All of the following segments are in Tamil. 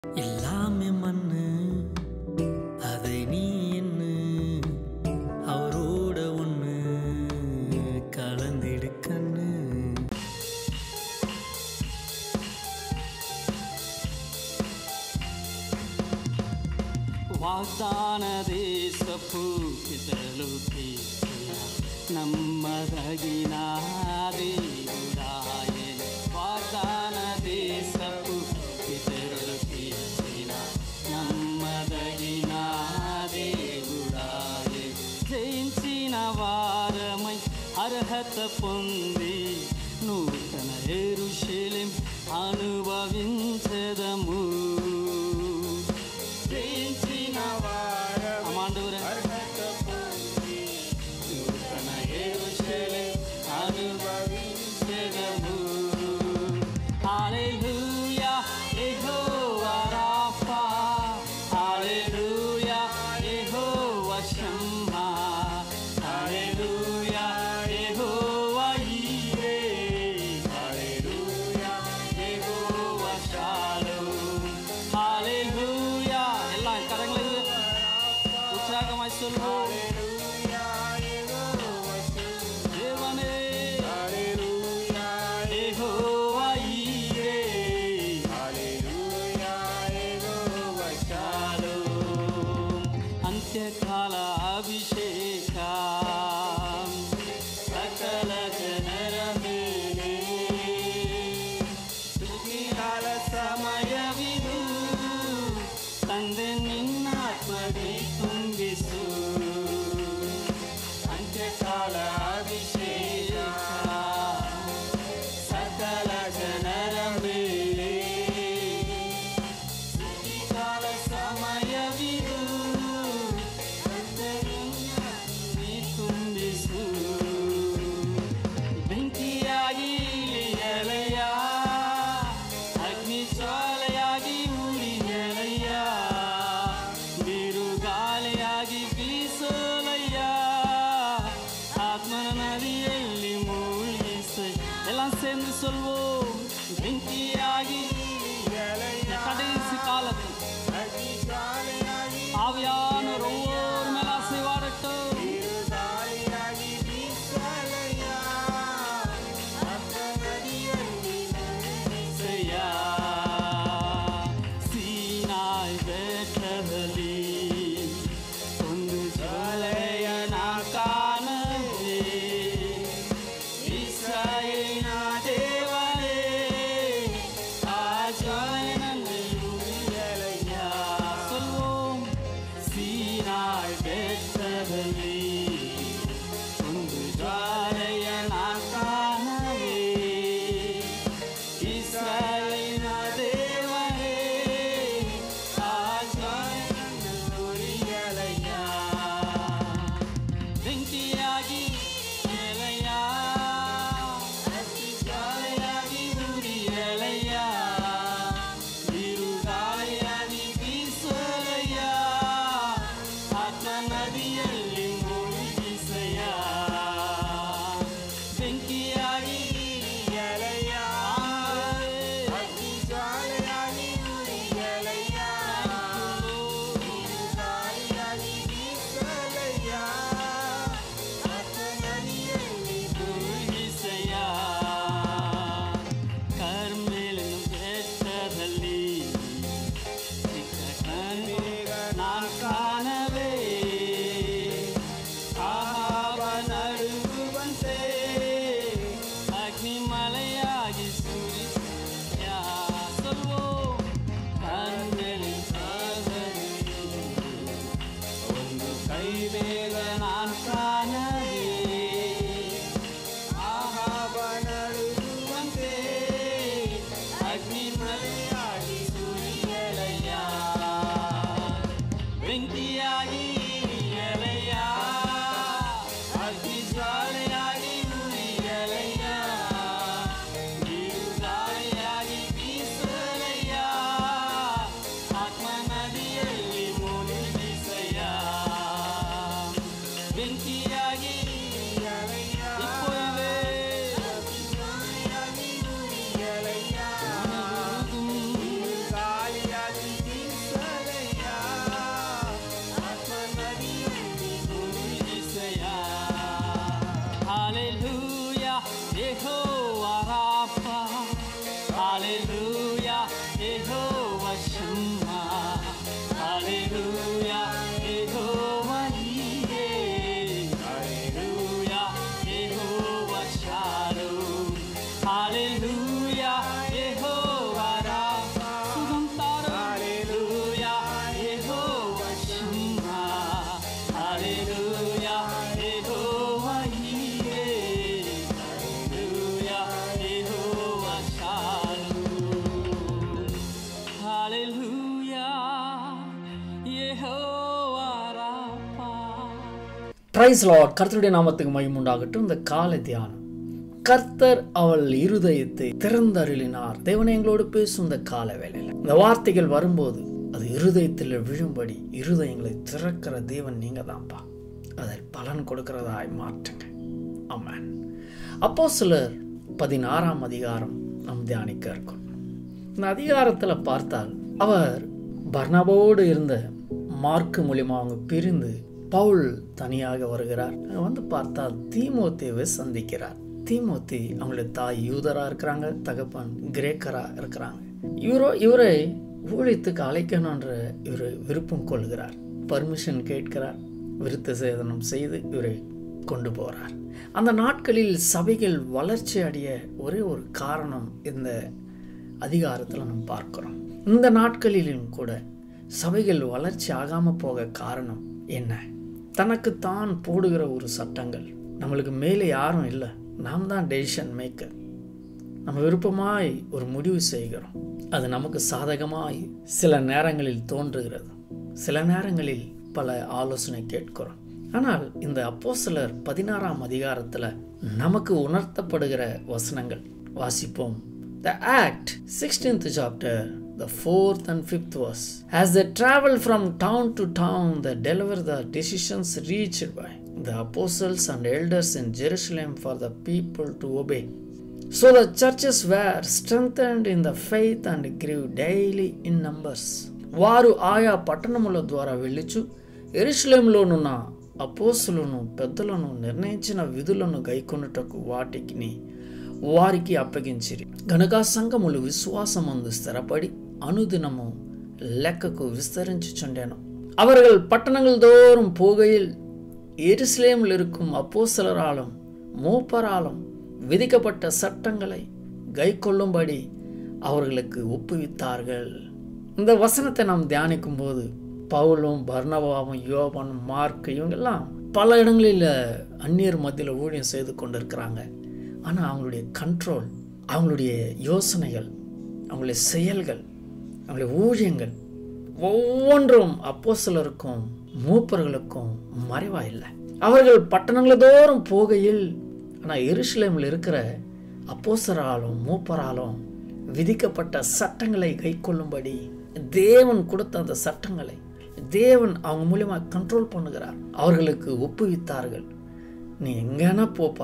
எல்லாமே மண்ணு அதை நீ என்ன அவரோட ஒன்று கலந்திடு கண்ணு ವಾಗ್ದಾನ ದೇಶಪ್ಪು ಪಿತಲು ನಮ್ಮದಗಿನ దేవుడాయే వాగ్దాన దేశపు పితరులు తీర్చిన నమ్మదగిన దేవుడాయే జయించిన వారమై అర్హత పొంది నూతన ఎరుశలేం అనుభవించదము జయించిన వారమాండవరే నూతన ఎరుశలేం అనుభవించదము హల్లెలూయా యెహోవా రాఫా హల్లెలూయా యెహోవా షమ్మా హల్లెలూయా యెహోవా ఈరే హల్లెలూయా యెహోవా ஷாலோம் ஹalleluya எல்லாம் கரங்களை உற்சாகமாய் சொல்வோம் தேவனே யெகோவா ஈரே ஷாலோம் అంత్యకాల అభిషేక సకల జనర మేలే ಸುಖಿಯಾಲ ಸಮಯವಿದು ತಂದೆ ನಿನ್ನಾತ್ಮದಿ ತುಂಬಿಸು ಅಂತ್ಯಕಾಲ ಅಭಿಷೇಕ ಸಕಲ ಜನರ ಮೇಲೆ ಸುಖಿಕಾಲ ಸಮಯವಿದು ತಂದೆ ನಿನ್ನಾತ್ಮದಿ ತುಂಬಿಸು ಬೆಂಕಿಯಾಗಿ ಇಳಿಯಲಯ್ಯ ಅಗ್ನಿ ಜ್ವಾಲೆಯಾಗಿ ಉಳಿಯಲಯ್ಯ ಬಿರುಗಾಳಿಯಾಗಿ ಬೀಸೋಲಯ್ಯ ಆತ್ಮನ ನದಿಯಲ್ಲಿ ಮೂಳಿಸ ಎಲ್ಲ சேர்ந்து சொல்வோம் ಬೆಂಕಿಯಾಗಿ கடைசி காலத்தில் ஆவியானவர் ஒவ்வொரு மேல அசைவாடட்டும் செய்யா சீனாய் ಬೆಟ್ಟದಲ್ಲಿ ಒಂದು ಜ್ವಾಲೆಯ ನಾ ಕಾಣದೆ ಇಸ್ರಾಯೇಲಿನ ದೇವರೇ ಆ ಜ್ವಾಲೆ ನನ್ನಲ್ಲಿ ಉರಿಯಲಯ್ಯ Jehovah Shammah. Hallelujah, Jehovah Jireh. Hallelujah, Jehovah Shalom. Hallelujah, Jehovah Rapha. சுகம் தாரும். Hallelujah, Jehovah Shammah. Hallelujah, Jehovah Jireh. Hallelujah, Jehovah Shalom. Hallelujah, Jehovah Rapha. Praise lord கர்த்தருடைய நாமத்துக்கு மகிமுண்டாகட்டும் இந்த காலை தியானம் கர்த்தர் அவள் இருதயத்தை திறந்தருளினார் தேவனை எங்களோடு பேசும் இந்த கால வேளையில் இந்த வார்த்தைகள் வரும்போது அது இருதயத்தில் விழும்படி இருதயங்களை திறக்கிற தேவன் நீங்க தான்ப்பா அதில் பலன் கொடுக்கிறதாய் மாற்றுங்க ஆமென் அப்போ சிலர் பதினாறாம் அதிகாரம் நாம் தியானிக்க இருக்கோம் இந்த அதிகாரத்தில் பார்த்தால் அவர் பர்னபோடு இருந்த மார்க்கு மூலியமா அவங்க பிரிந்து பவுல் தனியாக வருகிறார் அங்க வந்து பார்த்தால் தீமோத்தேவை சந்திக்கிறார் தீமோத்தி அவங்களுடைய தாய் யூதரா இருக்கிறாங்க தகப்பன் கிரேக்கரா இருக்கிறாங்க இவரோ இவரை ஊழியத்துக்கு அழைக்கணுன்ற இவர் விருப்பம் கொள்கிறார் பர்மிஷன் கேட்கிறார் விருத்த சேதனம் செய்து இவரை கொண்டு போறார் அந்த நாட்களில் சபைகள் வளர்ச்சி அடைய ஒரே ஒரு காரணம் இந்த அதிகாரத்தில் நம்ம பார்க்கிறோம் இந்த நாட்களிலும் கூட சபைகள் வளர்ச்சி ஆகாம போக காரணம் என்ன தனக்கு தான் போடுகிற ஒரு சட்டங்கள் நம்மளுக்கு மேலே யாரும் இல்லை நாம் தான் டெசிஷன் மேக்கர் நம்ம விருப்பமாய் ஒரு முடிவு செய்கிறோம் அது நமக்கு சாதகமாய் சில நேரங்களில் தோன்றுகிறது சில நேரங்களில் பல ஆலோசனை கேட்கிறோம் ஆனால் இந்த அப்போஸ்தலர் பதினாறாம் அதிகாரத்தில் நமக்கு உணர்த்தப்படுகிற வசனங்கள் வாசிப்போம் The act, 16th chapter, the 4th and 5th verse. As they travel from town to town, they deliver the decisions reached by the apostles and elders in Jerusalem for the people to obey. So the churches were strengthened in the faith and grew daily in numbers. వారు ఆయా పట్టణముల ద్వారా వెళ్ళుచు ఎరుషలేంలోనున్న అపోసులను పెద్దలను నిర్ణయించిన విధులను గైకొనుటకు వాటికి వారికి అప్పగించిరి గనుక సంఘములు విశ్వాసమందు స్థిరపడి అనుదినము లెక్కకు విస్తరించుచుండెను அவர்கள் பட்டணங்கள் தோறும் போகையில் எருசலேமில் இருக்கும் அப்போஸ்தலராலும் மூப்பராலும் விதிக்கப்பட்ட சட்டங்களை கைக்கொள்ளும்படி அவர்களுக்கு ஒப்புவித்தார்கள் இந்த வசனத்தை நாம் தியானிக்கும் போது பவுலும் பர்ணபாவும் யோபன் மார்க் இவங்கெல்லாம் பல இடங்களில் அந்நியர் மத்தியில் ஊழியம் செய்து கொண்டிருக்கிறாங்க ஆனால் அவங்களுடைய கண்ட்ரோல் அவங்களுடைய யோசனைகள் அவங்களுடைய செயல்கள் அவங்களுடைய ஊழியங்கள் ஒவ்வொன்றும் அப்போ சிலருக்கும் மூப்பர்களுக்கும் மறைவா இல்லை அவர்கள் பட்டணங்கள் தோறும் போகையில் ஆனால் எருசலேமில் இருக்கிற அப்போசராலும் மூப்பராலும் விதிக்கப்பட்ட சட்டங்களை கைக்கொள்ளும்படி தேவன் கொடுத்த அந்த சட்டங்களை தேவன் அவங்க மூலியமா கண்ட்ரோல் பண்ணுகிறார் அவர்களுக்கு ஒப்புவித்தார்கள் நீ எங்கன்னா போப்பா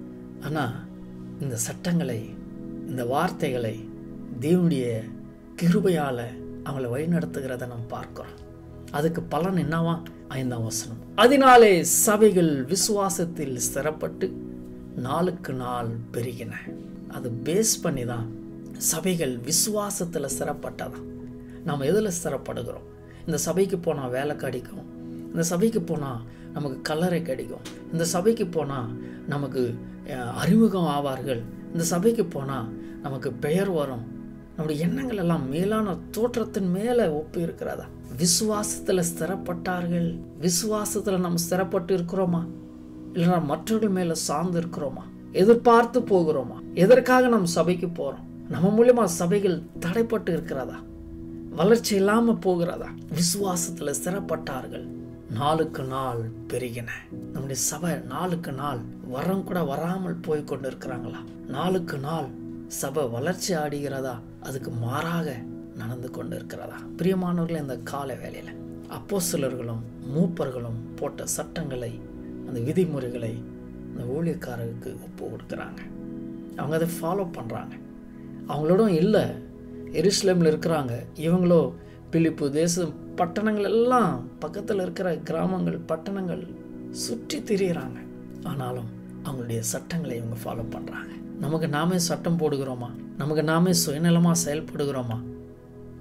ஆனால் இந்த சட்டங்களை இந்த வார்த்தைகளை தேவனுடைய கிருபையால் அவங்கள வழிநடத்துகிறத நாம் பார்க்கிறோம் அதுக்கு பலன் என்னவா ஐந்தாம் வசனம் அதனாலே சபைகள் விசுவாசத்தில் ஸ்திரப்பட்டு நாளுக்கு நாள் பெருகின அது பேஸ் பண்ணி தான் சபைகள் விசுவாசத்தில் ஸ்திரப்பட்டதான் நாம் எதில் ஸ்திரப்படுகிறோம் இந்த சபைக்கு போனால் வேலை கிடைக்கும் இந்த சபைக்கு போனால் நமக்கு கல்லறை கிடைக்கும் இந்த சபைக்கு போனால் நமக்கு அஹ், அறிமுகம் ஆவார்கள் இந்த சபைக்கு போனால் நமக்கு பெயர் வரும் நம்முடைய எண்ணங்கள் எல்லாம் மேலான தோற்றத்தின் மேலே ஒப்பு இருக்கிறதா விசுவாசத்தில் ஸ்திரப்பட்டார்கள் விசுவாசத்தில் நம்ம ஸ்திரப்பட்டு இருக்கிறோமா இல்லைனா மற்றவர்கள் மேலே சார்ந்து இருக்கிறோமா எதிர்பார்த்து போகிறோமா எதற்காக நம்ம சபைக்கு போகிறோம் நம்ம மூலியமா சபைகள் தடைப்பட்டு இருக்கிறதா வளர்ச்சி இல்லாமல் போகிறதா விசுவாசத்தில் ஸ்திரப்பட்டார்கள் நாளுக்கு நாள் பெருகின நம்முடைய சபை நாளுக்கு நாள் வரம் கூட வராமல் போய் கொண்டு இருக்கிறாங்களா நாளுக்கு நாள் சபை வளர்ச்சி ஆடுகிறதா அதுக்கு மாறாக நடந்து கொண்டு இருக்கிறதா பிரியமானவர்களே இந்த கால வேளையில் அப்போ சிலர்களும் மூப்பர்களும் போட்ட சட்டங்களை அந்த விதிமுறைகளை அந்த ஊழியக்காரருக்கு ஒப்பு கொடுக்குறாங்க அவங்க அதை ஃபாலோ பண்ணுறாங்க அவங்களோட இல்லை எருசலேமில் இருக்கிறாங்க இவங்களோ பிலிப்பு தேசம் பட்டணங்கள் எல்லாம் பக்கத்தில் இருக்கிற கிராமங்கள் பட்டணங்கள் சுற்றி திரியிறாங்க ஆனாலும் அவங்களுடைய சட்டங்களை இவங்க ஃபாலோ பண்ணுறாங்க நமக்கு நாமே சட்டம் போடுகிறோமா நமக்கு நாமே சுயநலமாக செயல்படுகிறோமா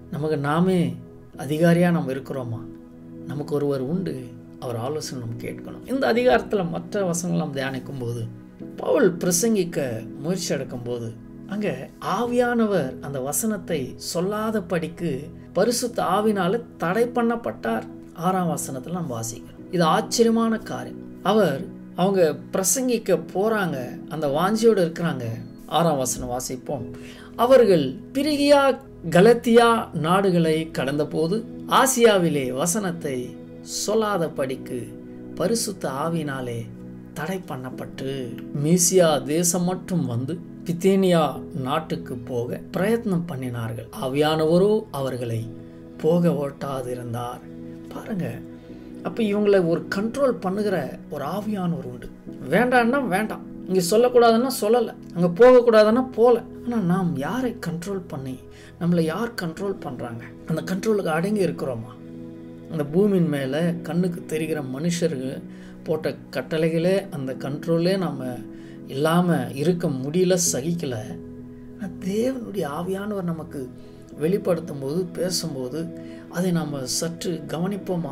நமக்கு நாமே அதிகாரியாக நம்ம இருக்கிறோமா நமக்கு ஒருவர் உண்டு அவர் ஆலோசனை நம்ம கேட்கணும் இந்த அதிகாரத்தில் மற்ற வசனங்கள் நாம் தியானிக்கும் போது பவுல் பிரசங்கிக்க முயற்சி எடுக்கும்போது அங்கே ஆவியானவர் அந்த வசனத்தை சொல்லாத படிக்கு பரிசுத்த ஆவினால தடை பண்ணப்பட்டார் ஆறாம் வசனத்தில் நாம் வாசிக்கிறோம் இது ஆச்சரியமான காரியம் அவர் அவங்க பிரசங்கிக்க போறாங்க அந்த வாஞ்சியோடு இருக்கிறாங்க ஆறாம் வசனம் வாசிப்போம் அவர்கள் பிரிகியா கலத்தியா நாடுகளை கடந்தபோது ஆசியாவிலே வசனத்தை சொல்லாத படிக்கு பரிசுத்த ஆவினாலே தடை பண்ணப்பட்டு மீசியா தேசம் மட்டும் வந்து பித்தேனியா நாட்டுக்கு போக பிரயத்னம் பண்ணினார்கள் ஆவியானவரோ அவர்களை போக ஓட்டாதிருந்தார் பாருங்க அப்போ இவங்களை ஒரு கண்ட்ரோல் பண்ணுகிற ஒரு ஆவியானவர் உண்டு வேண்டான்னா வேண்டாம் இங்கே சொல்லக்கூடாதுன்னா சொல்லலை அங்கே போகக்கூடாதுன்னா போகல ஆனால் நாம் யாரை கண்ட்ரோல் பண்ணி நம்மளை யார் கண்ட்ரோல் பண்ணுறாங்க அந்த கண்ட்ரோலுக்கு அடங்கி இருக்கிறோமா அந்த பூமியின் மேலே கண்ணுக்கு தெரிகிற மனுஷர்கள் போட்ட கட்டளைகளே அந்த கண்ட்ரோலே நம்ம இல்லாமல் இருக்க முடியல சகிக்கலை ஆனால் தேவனுடைய ஆவியானவர் நமக்கு வெளிப்படுத்தும் போது பேசும்போது அதை நாம் சற்று கவனிப்போமா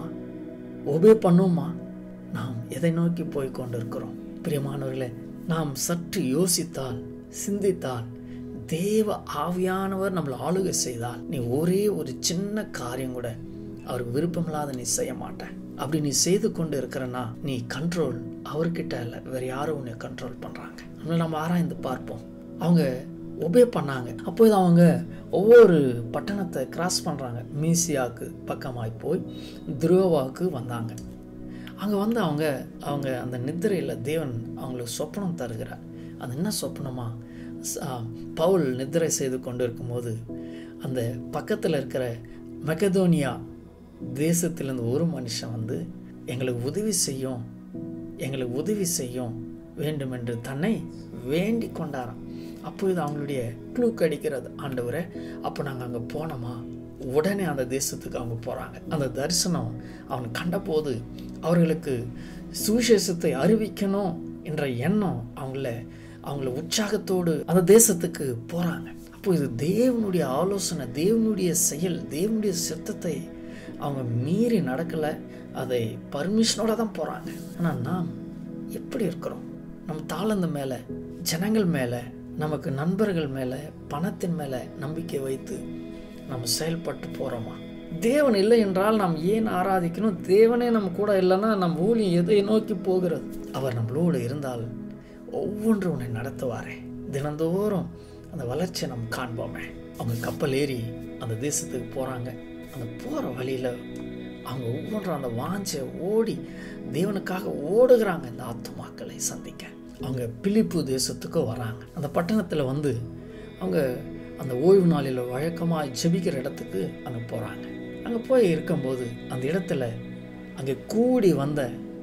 ஒபே பண்ணுவோமா நாம் எதை நோக்கி போய் கொண்டிருக்கிறோம் பிரியமானவர்களே நாம் சற்று யோசித்தால் சிந்தித்தால் தேவ ஆவியானவர் நம்மளை ஆளுகை செய்தால் நீ ஒரே ஒரு சின்ன காரியம் கூட அவருக்கு விருப்பமில்லாத நீ செய்ய மாட்டேன் அப்படி நீ செய்து கொண்டு இருக்கிறனா நீ கண்ட்ரோல் அவர்கிட்ட இல்லை வேற யாரும் உன்னை கண்ட்ரோல் பண்ணுறாங்க நம்மளை நம்ம ஆராய்ந்து பார்ப்போம் அவங்க ஒபே பண்ணாங்க அப்போது அவங்க ஒவ்வொரு பட்டணத்தை கிராஸ் பண்ணுறாங்க மீசியாவுக்கு பக்கமாய் போய் துருவாவுக்கு வந்தாங்க அங்கே வந்து அவங்க அவங்க அந்த நித்திரையில் தேவன் அவங்களுக்கு சொப்பனம் தருகிறார் அது என்ன சொப்பனமா ச- ஆ, பவுல் நித்திரை செய்து கொண்டு இருக்கும்போது அந்த பக்கத்தில் இருக்கிற மெகதோனியா தேசத்திலிருந்து ஒரு மனுஷன் வந்து எங்களுக்கு உதவி செய்யும் எங்களுக்கு உதவி செய்யும் வேண்டும் என்று தன்னை வேண்டி கொண்டாராம் அப்போ இது அவங்களுடைய க்ளூ கிடைக்கிறது ஆண்டவரே அப்போ நாங்கள் அங்கே போனோமா உடனே அந்த தேசத்துக்கு அவங்க போகிறாங்க அந்த தரிசனம் அவன் கண்டபோது அவர்களுக்கு சுவிசேஷத்தை அறிவிக்கணும் என்ற எண்ணம் அவங்கள அவங்கள உற்சாகத்தோடு அந்த தேசத்துக்கு போகிறாங்க அப்போ இது தேவனுடைய ஆலோசனை தேவனுடைய செயல் தேவனுடைய சித்தத்தை அவங்க மீறி நடக்கலை அதை பர்மிஷனோட தான் போகிறாங்க ஆனால் நாம் எப்படி இருக்கிறோம் நம்ம தாளந்து மேலே ஜனங்கள் மேலே நமக்கு நண்பர்கள் மேலே பணத்தின் மேலே நம்பிக்கை வைத்து நம்ம செயல்பட்டு போகிறோமா தேவன் இல்லை என்றால் நாம் ஏன் ஆராதிக்கணும் தேவனே நம்ம கூட இல்லைன்னா நம் ஊழியம் எதை நோக்கி போகிறது அவர் நம்மளோடு இருந்தால் ஒவ்வொன்றும் உன்னை நடத்துவாரே தினந்தோறும் அந்த வளர்ச்சியை நம்ம காண்போமே அவங்க கப்பல் ஏறி அந்த தேசத்துக்கு போகிறாங்க அந்த போகிற வழியில் அவங்க ஒவ்வொன்றும் அந்த வாஞ்சை ஓடி தேவனுக்காக ஓடுகிறாங்க இந்த ஆத்துமாக்களை சந்திக்க அவங்க பிலிப்பு தேசத்துக்கு வராங்க அந்த பட்டணத்தில் வந்து அவங்க அந்த ஓய்வு நாளில் வழக்கமாக ஜெபிக்கிற இடத்துக்கு அங்கே போகிறாங்க அங்கே போய் இருக்கும்போது அந்த இடத்துல அங்கே கூடி வந்த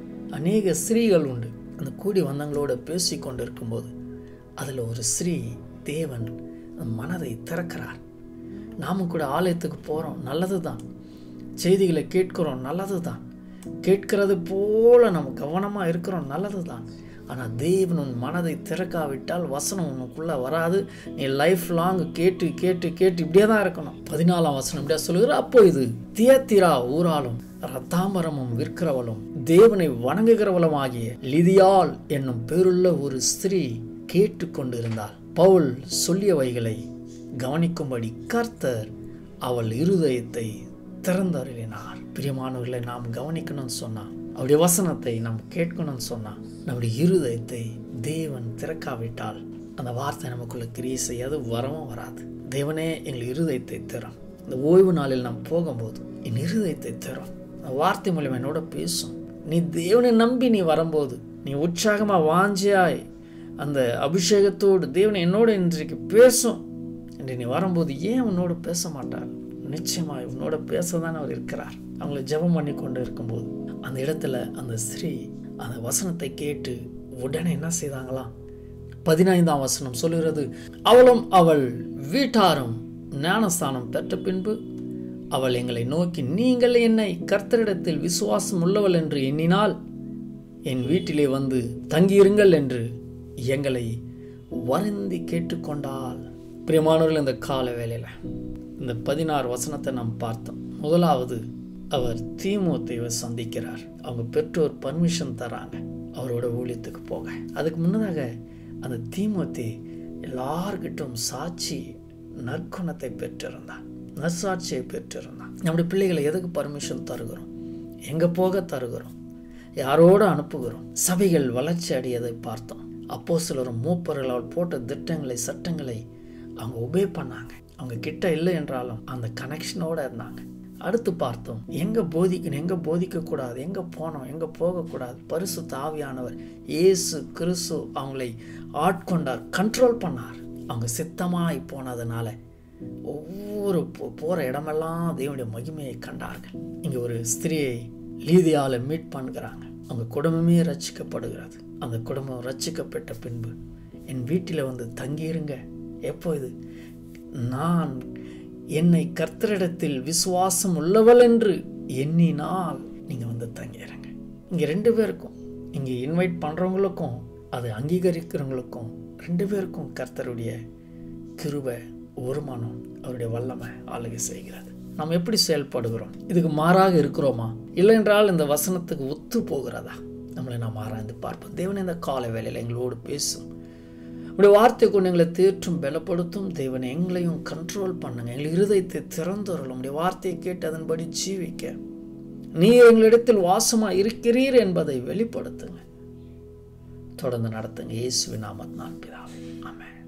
அநேக ஸ்திரீகள் உண்டு அந்த கூடி வந்தவங்களோட பேசி கொண்டு இருக்கும்போது அதில் ஒரு ஸ்ரீ தேவன் மனதை திறக்கிறார் நாமும் கூட ஆலயத்துக்கு போகிறோம் நல்லது தான் செய்திகளை கேட்கிறோம் நல்லது தான் கேட்கிறது போல நம்ம கவனமாக இருக்கிறோம் நல்லது தான் ஆனால் தேவன் உன் மனதை திறக்காவிட்டால் வசனம் உனக்குள்ளே வராது நீ லைஃப் லாங் கேட்டு கேட்டு கேட்டு இப்படியே தான் இருக்கணும் பதினாலாம் வசனம் இப்படியா சொல்லுகிற அப்போ இது தியத்திரா ஊராலும் ரத்தாமரமும் விற்கிறவளும் தேவனை வணங்குகிறவளும் ஆகிய லிதியால் என்னும் பேருள்ள ஒரு ஸ்திரீ கேட்டுக்கொண்டிருந்தாள் பவுல் சொல்லியவைகளை கவனிக்கும்படி கர்த்தர் அவள் இருதயத்தை திறந்தருளினார் பிரியமானவர்களை நாம் கவனிக்கணும்னு சொன்னா அவருடைய வசனத்தை நாம் கேட்கணும்னு சொன்னா நம்முடைய இருதயத்தை தேவன் திறக்காவிட்டால் அந்த வார்த்தை நமக்குள்ள கிரியை செய்யாது வரவும் வராது தேவனே எங்கள் இருதயத்தை திறம் இந்த ஓய்வு நாளில் நாம் போகும்போது என் இருதயத்தை திறம் அந்த வார்த்தை மூலியம் என்னோட பேசும் நீ தேவனை நம்பி நீ வரும்போது நீ உற்சாகமா வாஞ்சியாய் அந்த அபிஷேகத்தோடு தேவன் என்னோட இன்றைக்கு பேசும் என்று நீ வரும்போது ஏன் உன்னோட பேச மாட்டார் நிச்சயமாய் உன்னோட பேச தான் அவர் இருக்கிறார் அவங்கள ஜெபம் பண்ணி கொண்டு இருக்கும்போது அந்த இடத்துல அந்த ஸ்திரீ அந்த வசனத்தை கேட்டு உடனே என்ன செய்தாங்களாம் பதினைந்தாம் வசனம் சொல்லுகிறது அவளும் அவள் வீட்டாரும் ஞானஸ்தானம் பெற்ற பின்பு அவள் எங்களை நோக்கி நீங்கள் என்னை கர்த்தரிடத்தில் விசுவாசம் உள்ளவள் என்று எண்ணினால் என் வீட்டிலே வந்து தங்கியிருங்கள் என்று எங்களை வருந்தி கேட்டுக்கொண்டால் பிரியமானவர்கள் இந்த கால வேளையில் இந்த பதினாறு வசனத்தை நாம் பார்த்தோம் முதலாவது அவர் தீமோத்தேவை சந்திக்கிறார் அவங்க பெற்றோர் பர்மிஷன் தராங்க அவரோட ஊழியத்துக்கு போக அதுக்கு முன்னதாக அந்த தீமோத்தே எல்லார்கிட்டும் சாட்சி நற்குணத்தை பெற்றிருந்தான் நற்சாட்சியை பெற்றிருந்தான் நம்முடைய பிள்ளைகளை எதுக்கு பர்மிஷன் தருகிறோம் எங்கே போக தருகிறோம் யாரோடு அனுப்புகிறோம் சபைகள் வளர்ச்சி அடையதை பார்த்தோம் அப்போ சிலரும் மூப்பர்கள் அவள் போட்ட திட்டங்களை சட்டங்களை அவங்க ஒபே பண்ணாங்க அவங்க கிட்ட இல்லை என்றாலும் அந்த கனெக்ஷனோட இருந்தாங்க அடுத்து பார்த்தோம் எங்க போதிக்கணும் எங்க போதிக்க கூடாது எங்க போனோம் எங்க போகக்கூடாது பரிசு தாவியானவர் இயேசு கிறிஸ்து அவங்களை ஆட்கொண்டார் கண்ட்ரோல் பண்ணார் அவங்க சித்தமாய் போனதுனால ஒவ்வொரு போ- போற இடமெல்லாம் தேவனுடைய மகிமையை கண்டார்கள் இங்க ஒரு ஸ்திரியை லீதியால மீட் பண்ணுகிறாங்க அவங்க குடும்பமே ரட்சிக்கப்படுகிறது அந்த குடும்பம் ரட்சிக்கப்பட்ட பின்பு என் வீட்டில் வந்து தங்கியிருங்க எப்போ இது நான் என்னை கர்த்தரிடத்தில் விசுவாசம் உள்ளவள் என்று எண்ணினால் நீங்கள் வந்து தங்கிடுங்க இங்கே ரெண்டு பேருக்கும் இங்கே இன்வைட் பண்ணுறவங்களுக்கும் அதை அங்கீகரிக்கிறவங்களுக்கும் ரெண்டு பேருக்கும் கர்த்தருடைய கிருபை ஒருமனம் அவருடைய வல்லமை ஆளுகை செய்கிறது நாம் எப்படி செயல்படுகிறோம் இதுக்கு மாறாக இருக்கிறோமா இல்லை என்றால் இந்த வசனத்துக்கு ஒத்து போகிறதா நம்மளை நாம் ஆராய்ந்து பார்ப்போம் தேவன் இந்த கால வேளையில் எங்களோடு பேசும் உடைய வார்த்தை கொண்டு எங்களை தேற்றும் பலப்படுத்தும் தேவனை எங்களையும் கண்ட்ரோல் பண்ணுங்க எங்கள் இருதயத்தை திறந்துறலும் உடைய வார்த்தையை கேட்டு அதன்படி ஜீவிக்க நீ எங்களிடத்தில் வாசமா இருக்கிறீர் என்பதை வெளிப்படுத்துங்க தொடர்ந்து நடத்துங்க இயேசுவின் நாமத்தினால் பிதாவே ஆமென்